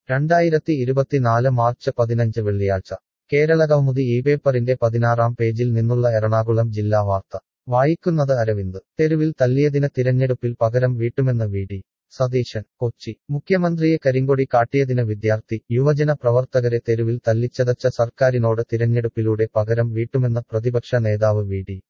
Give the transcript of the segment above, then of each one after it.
രണ്ടായിരത്തി ഇരുപത്തിനാല് മാർച്ച് പതിനഞ്ച് വെള്ളിയാഴ്ച കേരള കൗമുദി ഈ പേപ്പറിന്റെ പതിനാറാം പേജിൽ നിന്നുള്ള എറണാകുളം ജില്ലാ വാർത്ത വായിക്കുന്നത് അരവിന്ദ് തെരുവിൽ തല്ലിയതിന് തിരഞ്ഞെടുപ്പിൽ പകരം വീട്ടുമെന്ന് വി ഡി സതീശൻ കൊച്ചി മുഖ്യമന്ത്രിയെ കരിങ്കൊടി കാട്ടിയതിന് വിദ്യാർത്ഥി യുവജന പ്രവർത്തകരെ തെരുവിൽ തല്ലിച്ചതച്ച സർക്കാരിനോട് തിരഞ്ഞെടുപ്പിലൂടെ പകരം വീട്ടുമെന്ന് പ്രതിപക്ഷ നേതാവ് വി ഡി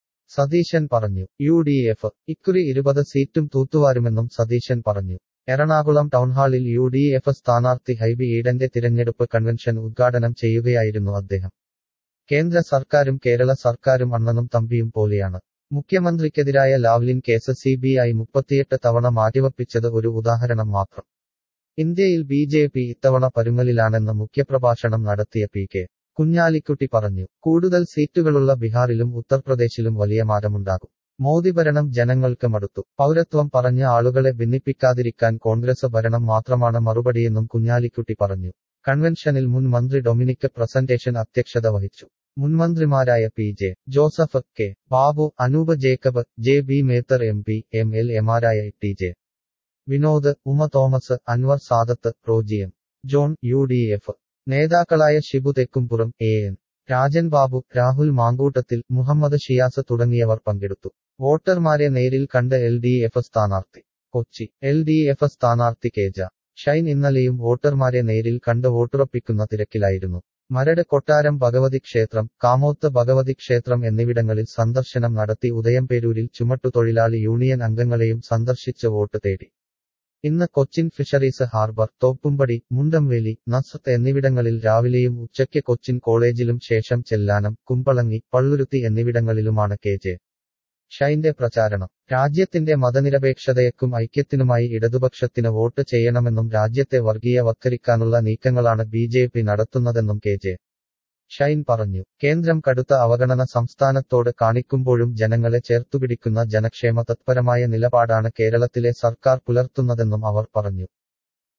സതീശൻ പറഞ്ഞു യു ഡി എഫ് ഇക്കുറി ഇരുപത് സീറ്റും തൂത്തുവാരുമെന്നും സതീശൻ പറഞ്ഞു എറണാകുളം ടൗൺഹാളിൽ യു ഡി എഫ് സ്ഥാനാർത്ഥി ഹൈബി ഈഡന്റെ തിരഞ്ഞെടുപ്പ് കൺവെൻഷൻ ഉദ്ഘാടനം ചെയ്യുകയായിരുന്നു അദ്ദേഹം കേന്ദ്ര സർക്കാരും കേരള സർക്കാരും അണ്ണനും തമ്പിയും പോലെയാണ് മുഖ്യമന്ത്രിക്കെതിരായ Lavalin case C B I മുപ്പത്തിയെട്ട് തവണ മാറ്റിവപ്പിച്ചത് ഒരു ഉദാഹരണം മാത്രം ഇന്ത്യയിൽ ബി ജെ പി ഇത്തവണ പരുങ്ങലിലാണെന്ന് മുഖ്യപ്രഭാഷണം നടത്തിയ പി കെ കുഞ്ഞാലിക്കുട്ടി പറഞ്ഞു കൂടുതൽ സീറ്റുകളുള്ള ബീഹാറിലും ഉത്തർപ്രദേശിലും വലിയ മാറ്റമുണ്ടാകും മോദി ഭരണം ജനങ്ങൾക്ക് മടുത്തു പൗരത്വം പറഞ്ഞ ആളുകളെ ഭിന്നിപ്പിക്കാതിരിക്കാൻ കോൺഗ്രസ് ഭരണം മാത്രമാണ് മറുപടിയെന്നും കുഞ്ഞാലിക്കുട്ടി പറഞ്ഞു കൺവെൻഷനിൽ മുൻ മന്ത്രി ഡൊമിനിക് പ്രസന്റേഷൻ അധ്യക്ഷത വഹിച്ചു മുൻമന്ത്രിമാരായ P J Joseph K Babu Anoop Jacob Jebi Mather M P M L എമാരായ T J Vinod Uma Thomas Anwar Sadath Roji M John U D F നേതാക്കളായ ഷിബു തെക്കുംപുറം എ എൻ രാജൻ ബാബു രാഹുൽ മാങ്കൂട്ടത്തിൽ മുഹമ്മദ് ഷിയാസ് തുടങ്ങിയവർ പങ്കെടുത്തു വോട്ടർമാരെ നേരിൽ കണ്ട് എൽ ഡി എഫ് സ്ഥാനാർത്ഥി കൊച്ചി എൽ ഡി എഫ് സ്ഥാനാർത്ഥി കേജ ഷൈൻ ഇന്നലെയും വോട്ടർമാരെ നേരിൽ കണ്ട് വോട്ടുറപ്പിക്കുന്ന തിരക്കിലായിരുന്നു മരട് കൊട്ടാരം ഭഗവതി ക്ഷേത്രം കാമോത്ത് ഭഗവതി ക്ഷേത്രം എന്നിവിടങ്ങളിൽ സന്ദർശനം നടത്തി ഉദയംപേരൂരിൽ ചുമട്ടുതൊഴിലാളി യൂണിയൻ അംഗങ്ങളെയും സന്ദർശിച്ച് വോട്ട് തേടി ഇന്ന് കൊച്ചിൻ ഫിഷറീസ് ഹാർബർ തോപ്പുംപടി മുണ്ടംവേലി നസത്ത് എന്നിവിടങ്ങളിൽ രാവിലെയും ഉച്ചയ്ക്ക് കൊച്ചിൻ കോളേജിലും ശേഷം ചെല്ലാനം കുമ്പളങ്ങി പള്ളുരുത്തി എന്നിവിടങ്ങളിലുമാണ് കെ ജെ ഷൈന്റെ പ്രചാരണം രാജ്യത്തിന്റെ മതനിരപേക്ഷതയ്ക്കും ഐക്യത്തിനുമായി ഇടതുപക്ഷത്തിന് വോട്ട് ചെയ്യണമെന്നും രാജ്യത്തെ വർഗീയവത്കരിക്കാനുള്ള നീക്കങ്ങളാണ് ബി ജെ പി നടത്തുന്നതെന്നും കെ ജെ ഷൈൻ പറഞ്ഞു കേന്ദ്രം കടുത്ത അവഗണന സംസ്ഥാനത്തോട് കാണിക്കുമ്പോഴും ജനങ്ങളെ ചേർത്തുപിടിക്കുന്ന ജനക്ഷേമ തത്പരമായ നിലപാടാണ് കേരളത്തിലെ സർക്കാർ പുലർത്തുന്നതെന്നും അവർ പറഞ്ഞു